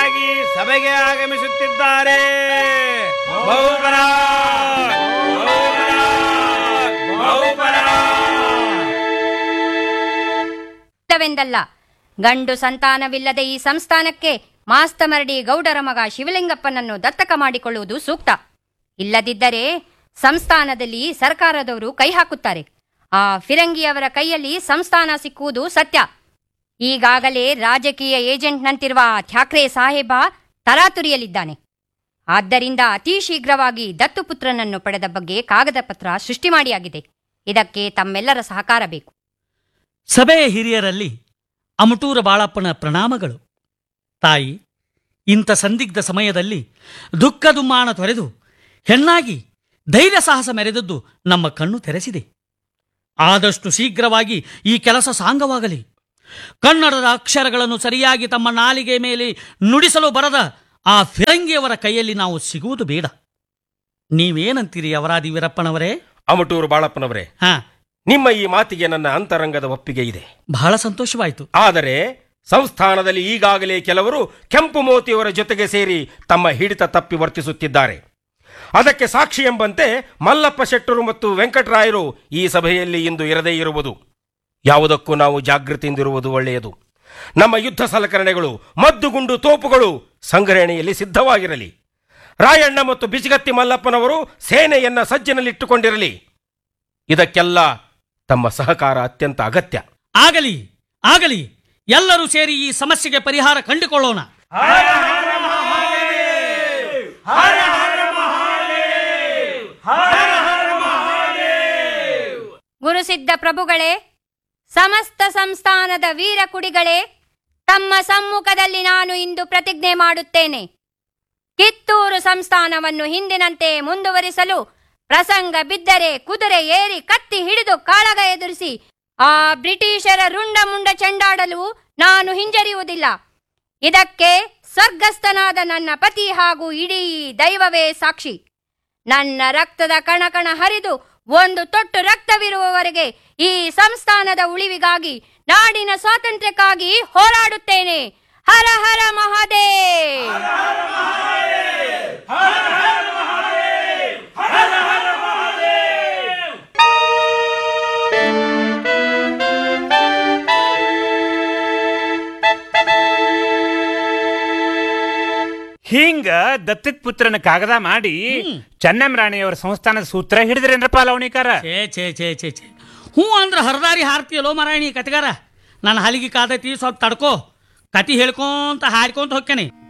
ಅತಿಥಿಗಳಾಗಿ ಸಭೆಗೆ ಆಗಮಿಸುತ್ತಿದ್ದಾರೆ ಬಹುಪರಾಗ್, ಬಹುಪರಾಗ್, ಬಹುಪರಾಗ್. ಇಲ್ಲವೆಂದಲ್ಲ ಗಂಡು ಸಂತಾನವಿಲ್ಲದೆ ಈ ಸಂಸ್ಥಾನಕ್ಕೆ ಮಾಸ್ತಮರಡಿ ಗೌಡರ ಮಗ ಶಿವಲಿಂಗಪ್ಪನನ್ನು ದತ್ತಕ ಮಾಡಿಕೊಳ್ಳುವುದು ಸೂಕ್ತ ಇಲ್ಲದಿದ್ದರೆ ಸಂಸ್ಥಾನದಲ್ಲಿ ಸರ್ಕಾರದವರು ಕೈ ಹಾಕುತ್ತಾರೆ ಆ ಫಿರಂಗಿಯವರ ಕೈಯಲ್ಲಿ ಸಂಸ್ಥಾನ ಸಿಕ್ಕುವುದು ಸತ್ಯ ಈಗಾಗಲೇ ರಾಜಕೀಯ ಏಜೆಂಟ್ನಂತಿರುವ ಆ ಥ್ಯಾಕ್ರೆ ಸಾಹೇಬ ತರಾತುರಿಯಲ್ಲಿದ್ದಾನೆ ಆದ್ದರಿಂದ ಅತಿ ಶೀಘ್ರವಾಗಿ ದತ್ತುಪುತ್ರನನ್ನು ಪಡೆದ ಬಗ್ಗೆ ಕಾಗದ ಪತ್ರ ಸೃಷ್ಟಿ ಮಾಡಿಯಾಗಿದೆ ಇದಕ್ಕೆ ತಮ್ಮೆಲ್ಲರ ಸಹಕಾರ ಬೇಕು ಸಭೆಯ ಹಿರಿಯರಲ್ಲಿ ಅಮಟೂರ ಬಾಳಪ್ಪನ ಪ್ರಣಾಮಗಳು ತಾಯಿ ಇಂಥ ಸಂದಿಗ್ಧ ಸಮಯದಲ್ಲಿ ದುಃಖ ದುಮ್ಮಾನ ತೊರೆದು ಹೆಣ್ಣಾಗಿ ಧೈರ್ಯ ಸಾಹಸ ಮೆರೆದದ್ದು ನಮ್ಮ ಕಣ್ಣು ತೆರೆಸಿದೆ ಆದಷ್ಟು ಶೀಘ್ರವಾಗಿ ಈ ಕೆಲಸ ಸಾಂಗವಾಗಲಿ ಕನ್ನಡದ ಅಕ್ಷರಗಳನ್ನು ಸರಿಯಾಗಿ ತಮ್ಮ ನಾಲಿಗೆ ಮೇಲೆ ನುಡಿಸಲು ಬರದ ಆ ಫಿರಂಗಿಯವರ ಕೈಯಲ್ಲಿ ನಾವು ಸಿಗುವುದು ಬೇಡ ನೀವೇನಂತೀರಿ ಅವರಾದಿ ವೀರಪ್ಪನವರೇ ಅಮಟೂರು ಬಾಳಪ್ಪನವರೇ ಹಾ ನಿಮ್ಮ ಈ ಮಾತಿಗೆ ನನ್ನ ಅಂತರಂಗದ ಒಪ್ಪಿಗೆ ಇದೆ ಬಹಳ ಸಂತೋಷವಾಯಿತು ಆದರೆ ಸಂಸ್ಥಾನದಲ್ಲಿ ಈಗಾಗಲೇ ಕೆಲವರು ಕೆಂಪು ಮೋತಿಯವರ ಜೊತೆಗೆ ಸೇರಿ ತಮ್ಮ ಹಿಡಿತ ತಪ್ಪಿ ವರ್ತಿಸುತ್ತಿದ್ದಾರೆ ಅದಕ್ಕೆ ಸಾಕ್ಷಿ ಎಂಬಂತೆ ಮಲ್ಲಪ್ಪ ಶೆಟ್ಟರು ಮತ್ತು ವೆಂಕಟರಾಯರು ಈ ಸಭೆಯಲ್ಲಿ ಇಂದು ಇರದೇ ಇರುವುದು ಯಾವುದಕ್ಕೂ ನಾವು ಜಾಗೃತಿಯಿಂದಿರುವುದು ಒಳ್ಳೆಯದು ನಮ್ಮ ಯುದ್ಧ ಸಲಕರಣೆಗಳು ಮದ್ದುಗುಂಡು ತೋಪುಗಳು ಸಂಗ್ರಹಣೆಯಲ್ಲಿ ಸಿದ್ಧವಾಗಿರಲಿ ರಾಯಣ್ಣ ಮತ್ತು ಬಿಜಿಗತ್ತಿ ಮಲ್ಲಪ್ಪನವರು ಸೇನೆಯನ್ನ ಸಜ್ಜನಲ್ಲಿಟ್ಟುಕೊಂಡಿರಲಿ ಇದಕ್ಕೆಲ್ಲ ತಮ್ಮ ಸಹಕಾರ ಅತ್ಯಂತ ಅಗತ್ಯ ಆಗಲಿ ಆಗಲಿ ಎಲ್ಲರೂ ಸೇರಿ ಈ ಸಮಸ್ಯೆಗೆ ಪರಿಹಾರ ಕಂಡುಕೊಳ್ಳೋಣ ಗುರುಸಿದ್ಧ ಪ್ರಭುಗಳೇ ಸಮಸ್ತ ಸಂಸ್ಥಾನದ ವೀರ ಕುಡಿಗಳೇ ತಮ್ಮ ಸಮ್ಮುಖದಲ್ಲಿ ನಾನು ಇಂದು ಪ್ರತಿಜ್ಞೆ ಮಾಡುತ್ತೇನೆ ಕಿತ್ತೂರು ಸಂಸ್ಥಾನವನ್ನು ಹಿಂದಿನಂತೆ ಮುಂದುವರಿಸಲು ಪ್ರಸಂಗ ಬಿದ್ದರೆ ಕುದುರೆ ಏರಿ ಕತ್ತಿ ಹಿಡಿದು ಕಾಳಗ ಎದುರಿಸಿ ಆ ಬ್ರಿಟಿಷರ ರುಂಡ ಮುಂಡ ಚೆಂಡಾಡಲು ನಾನು ಹಿಂಜರಿಯುವುದಿಲ್ಲ ಇದಕ್ಕೆ ಸ್ವರ್ಗಸ್ಥನಾದ ನನ್ನ ಪತಿ ಹಾಗೂ ಇಡೀ ದೈವವೇ ಸಾಕ್ಷಿ ನನ್ನ ರಕ್ತದ ಕಣಕಣ ಹರಿದು ಒಂದು ತೊಟ್ಟು ರಕ್ತವಿರುವವರೆಗೆ ಈ ಸಂಸ್ಥಾನದ ಉಳಿವಿಗಾಗಿ ನಾಡಿನ ಸ್ವಾತಂತ್ರ್ಯಕ್ಕಾಗಿ ಹೋರಾಡುತ್ತೇನೆ ಹರ ಹರ ಮಹಾದೇವ್ ಹಿಂಗ ದತ್ತಿತ್ ಪುತ್ರನ ಕಾಗದ ಮಾಡಿ ಚೆನ್ನಮ್ಮರಾಣಿಯವರ ಸಂಸ್ಥಾನದ ಸೂತ್ರ ಹಿಡಿದ್ರೇನ್ರಪ್ಪ ಲವಣಿಕಾರ ಛೇ ಛೇ ಛೇ ಛೇ ಛೇ ಹ್ಞೂ ಅಂದ್ರೆ ಹರದಾರಿ ಹಾರ್ತಿಯಲ್ಲೋ ಮಾರಾಯಣಿ ಕತೆಗಾರ ನನ್ನ ಹಲಿಗೆ ಕಾದೈತಿ ಸ್ವಲ್ಪ ತಡ್ಕೋ ಕತಿ ಹೇಳ್ಕೊಂತ ಹಾಡ್ಕೊಂತ ಹೋಗ್ತೇನೆ